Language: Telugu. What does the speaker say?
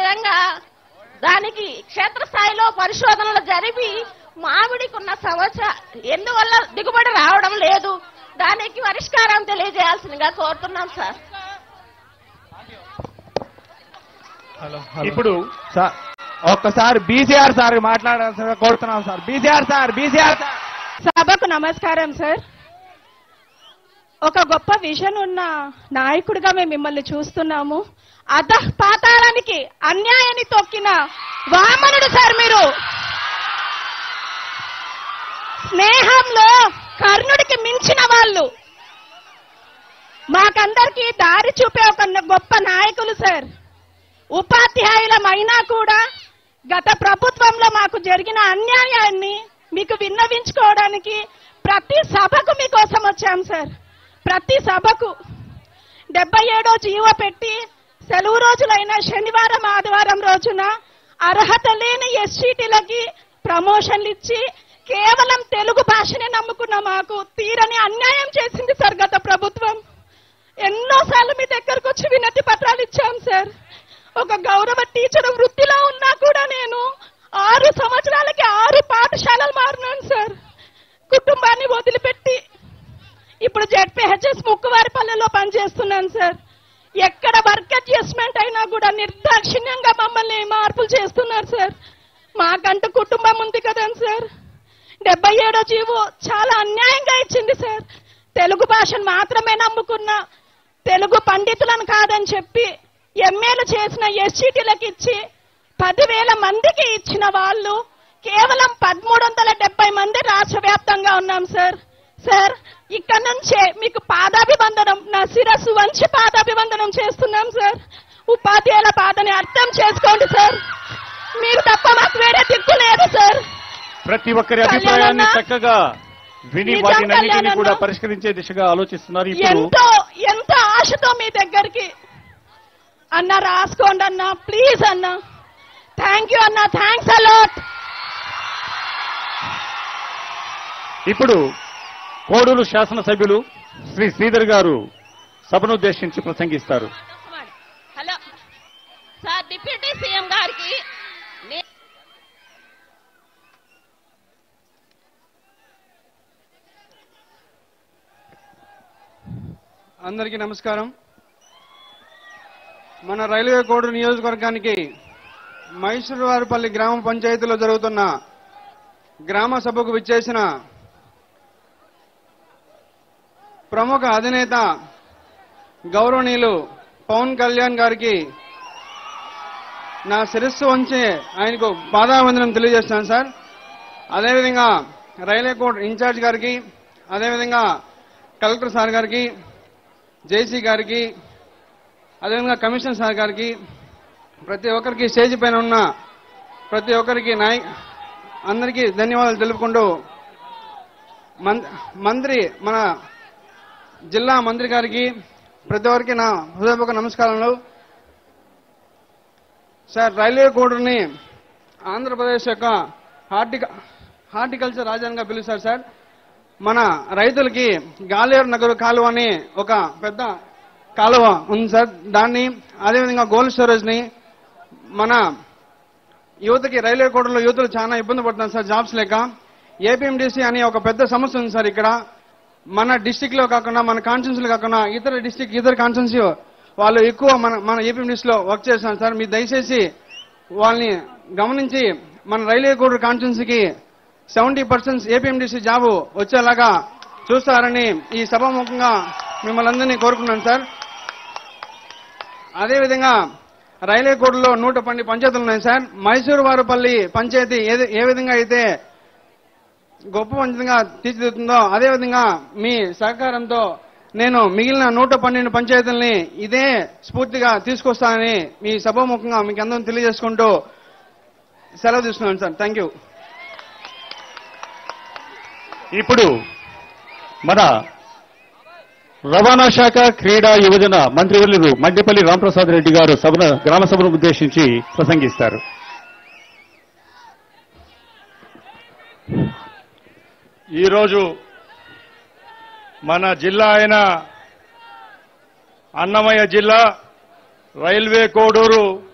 స్వయంగా దానికి క్షేత్రస్థాయిలో పరిశోధనలు జరిపి మామిడికున్న సమస్య ఎందువల్ల దిగుబడి రావడం లేదు దానికి పరిష్కారం తెలియజేయాల్సిందిగా కోరుతున్నాం సార్ హలో ఇప్పుడు సార్ ఒక్కసారి బీసీఆర్ సార్ మాట్లాడాల్సిన కోరుతున్నాం sir BCR sir BCR sir సభకు నమస్కారం సార్ ఒక గొప్ప విజన్ ఉన్న నాయకుడిగా మేము మిమ్మల్ని చూస్తున్నాము అధ పాతాళానికి అన్యాయాన్ని తొక్కిన వామనుడు సార్ మీరు స్నేహంలో కర్ణుడికి మించిన వాళ్ళు మాకందరికీ దారి చూపే ఒక గొప్ప నాయకులు సార్ ఉపాధ్యాయులమైనా కూడా గత ప్రభుత్వంలో మాకు జరిగిన అన్యాయాన్ని మీకు విన్నవించుకోవడానికి ప్రతి సభకు మీకోసం వచ్చాం సార్ ప్రతి సభకు డెబ్బై ఏడో జీవో పెట్టి సెలవు రోజులైన శనివారం ఆదివారం రోజున అర్హత లేని ఎస్సీటీలకి ప్రమోషన్లు ఇచ్చి కేవలం తెలుగు భాషనే నమ్ముకున్న మాకు తీరని అన్యాయం చేసింది సార్ గత ప్రభుత్వం ఎన్నోసార్లు మీ దగ్గరకు వచ్చి వినతి పత్రాలు ఇచ్చాం సార్ ఒక గౌరవ టీచర్ వృత్తిలో ఉన్నా కూడా నేను ఆరు సంవత్సరాలకి ఆరు పాఠశాలలు మారినాను సార్ కుటుంబాన్ని వదిలిపెట్టి ఇప్పుడు జెడ్పీహెచ్ఎస్ ముక్కువారిపల్లెలో పనిచేస్తున్నాను సార్ ఎక్కడ వర్క్ అడ్జస్ట్మెంట్ అయినా కూడా నిర్దాక్షిణ్యంగా మమ్మల్ని మార్పులు చేస్తున్నారు సార్ మాకంటూ కుటుంబం ఉంది కదండి సార్ డెబ్బై ఏడో జీవో చాలా అన్యాయంగా ఇచ్చింది సార్ తెలుగు భాషను మాత్రమే నమ్ముకున్న తెలుగు పండితులను కాదని చెప్పి ఎంఏలు చేసిన ఎస్సీటీలకు ఇచ్చి పదివేల మందికి ఇచ్చిన వాళ్ళు కేవలం పదమూడు వందల డెబ్బై మంది రాష్ట్ర వ్యాప్తంగా ఉన్నాం సార్ సార్ ఇక్కడ నుంచే మీకు పాదాభివందనం నా శిరస్సు వంచి పాదాభివందనం చేస్తున్నాం సార్ ఉపాధ్యాయుల బాధని అర్థం చేసుకోండి సార్ మీరు తప్ప మాకు వేరే దిక్కు లేదు సార్ ప్రతి ఒక్కరి అభిప్రాయాన్ని కళ్యాణన్న. చక్కగా విని నిజం వాటినన్నింటినీ కళ్యాణన్న. కూడా పరిష్కరించే దిశగా ఆలోచిస్తున్నారు ఇప్పుడు ఎంతో ఎంతో ఆశతో మీ దగ్గరికి అన్న రాసుకోండి అన్న ప్లీజ్ అన్న థ్యాంక్ యూ అన్న థ్యాంక్స్ అలాట్ ఇప్పుడు కోడూరు శాసనసభ్యులు శ్రీ శ్రీధర్ గారు సభను ఉద్దేశించి ప్రసంగిస్తారు హలో సార్ డిప్యూటీ సీఎం గారికి నే- అందరికీ నమస్కారం మన రైల్వే కోడూరు నియోజకవర్గానికి మైసూరువారిపల్లి గ్రామ పంచాయతీలో జరుగుతున్న గ్రామ సభకు విచ్చేసిన ప్రముఖ అధినేత గౌరవనీయులు పవన్ కళ్యాణ్ గారికి నా శిరస్సు వంచి ఆయనకు పాదావందనం తెలియజేస్తాను సార్ అదేవిధంగా రైల్వే కోర్టు ఇన్ఛార్జ్ గారికి అదేవిధంగా కలెక్టర్ సార్ గారికి జేసీ గారికి అదేవిధంగా కమిషనర్ సార్ గారికి ప్రతి ఒక్కరికి స్టేజ్ పైన ఉన్న ప్రతి ఒక్కరికి నాయ అందరికీ ధన్యవాదాలు తెలుపుకుంటూ మం- మంత్రి మన జిల్లా మంత్రి గారికి ప్రతి ఒక్కరికి నా హృదయపూర్వక నమస్కారాలు సార్ రైల్వే కోడూరుని ఆంధ్రప్రదేశ్ యొక్క హార్టిక హార్టికల్చర్ రాజధానిగా పిలుస్తారు సార్ మన రైతులకి గాలేరు నగరు కాలువ అని ఒక పెద్ద కాలువ ఉంది సార్ దాన్ని అదేవిధంగా గోల్డ్ స్టోరేజ్ ని మన యువతకి రైల్వే కోడలో యువతలు చాలా ఇబ్బంది పడుతున్నారు సార్ జాబ్స్ లేక ఏపీఎండిసి అనే ఒక పెద్ద సమస్య ఉంది సార్ ఇక్కడ మన డిస్టిక్ లో కాకుండా మన కాన్స్టిట్యూన్సీ లో కాకుండా ఇతర డిస్టిక్ ఇతర కాన్స్టిట్యూన్సీ వాళ్ళు ఎక్కువ మన మన ఏపీఎండిసి లో వర్క్ చేస్తున్నారు సార్ మీరు దయచేసి వాళ్ళని గమనించి మన రైల్వే కోడూరు కాన్స్టిట్యూన్సీకి సెవెంటీ పర్సెంట్ ఏపీఎండిసి జాబ్ వచ్చేలాగా చూస్తారని ఈ సభాముఖంగా మిమ్మల్ని అందరినీ కోరుకున్నాను సార్ అదేవిధంగా రైల్వే కోడ్లో నూట పన్నెండు పంచాయతీలు ఉన్నాయి సార్ మైసూరు వారుపల్లి పంచాయతీ ఏది- ఏ విధంగా అయితే గొప్ప పంచాయతీగా తీర్చిదిద్దుతుందో అదేవిధంగా మీ సహకారంతో నేను మిగిలిన నూట పన్నెండు పంచాయతీలని ఇదే స్ఫూర్తిగా తీసుకొస్తానని మీ సభాముఖంగా మీకు అందరం తెలియజేసుకుంటూ సెలవు తీసుకున్నాను సార్ థ్యాంక్ యూ ఇప్పుడు మన రవాణా శాఖ క్రీడా యువజన మంత్రివర్యులు మడ్డిపల్లి రాంప్రసాద్ రెడ్డి గారు సభను గ్రామ సభను ఉద్దేశించి ప్రసంగిస్తారు ఈరోజు మన జిల్లా అయిన అన్నమయ్య జిల్లా రైల్వే కోడూరు